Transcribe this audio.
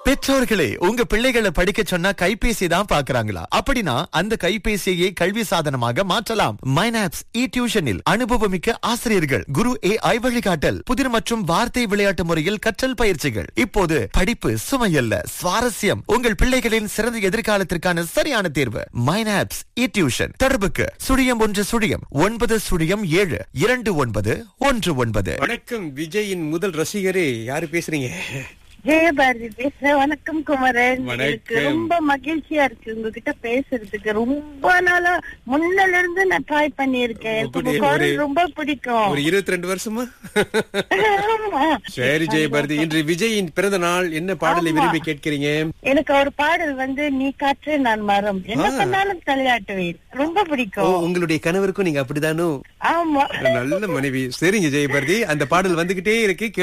பெற்றோர்களே உங்க பிள்ளைகளை படிக்க சொன்னா கைபேசி தான் பாக்குறாங்களா அப்படின்னா அந்த கைபேசியை கல்வி சாதனமாக மாற்றலாம் மைனாப்ஸ் இ டியூஷனில் அனுபவமிக்க ஆசிரியர்கள் குரு ஏ ஐ வழிகாட்டல் புதிர் மற்றும் வார்த்தை விளையாட்டு முறையில் கற்றல் பயிற்சிகள் இப்போது படிப்பு சுமையல்ல சுவாரஸ்யம் உங்கள் பிள்ளைகளின் சிறந்த எதிர்காலத்திற்கான சரியான தேர்வு மைனாப்ஸ் இ டியூஷன் தொடர்புக்கு சுழியம் ஒன்று சுழியம் ஒன்பது சுழியம் ஏழு இரண்டு ஒன்பது ஒன்று ஒன்பது வணக்கம் விஜயின் முதல் ரசிகரே யாரு பேசுறீங்க ஜெயபாரதி பேசுறேன் வணக்கம் குமரன் வணக்கம். எனக்கு ரொம்ப மகிழ்ச்சியா இருக்கு உங்ககிட்ட பேசுறதுக்கு ரொம்ப நாளா முன்னல இருந்து நான் ட்ரை பண்ணியிருக்கேன் எனக்கு உங்க அப்படி குரல் ஒரு- ரொம்ப பிடிக்கும் ஒரு இருபத்தி ரெண்டு வருஷமா ஆமா. சரி ஜெயபாரதி இன்று விஜயின் பிறந்த நாள் என்ன பாடலை ஆமா. விரும்பி கேட்கிறீங்க எனக்கு ஒரு பாடல் வந்து நீ காற்று நான் மரம் என்ன ஆ. பண்ணாலும் தலையாட்டுவேன் ரொம்ப ஓ, பிடிக்கும் உங்களுடைய கணவருக்கும் நீங்க அப்படிதானோ ஆமா நல்ல மனைவி சரிங்க ஜெயபாரதி அந்த பாடல் வந்துகிட்டே இருக்கு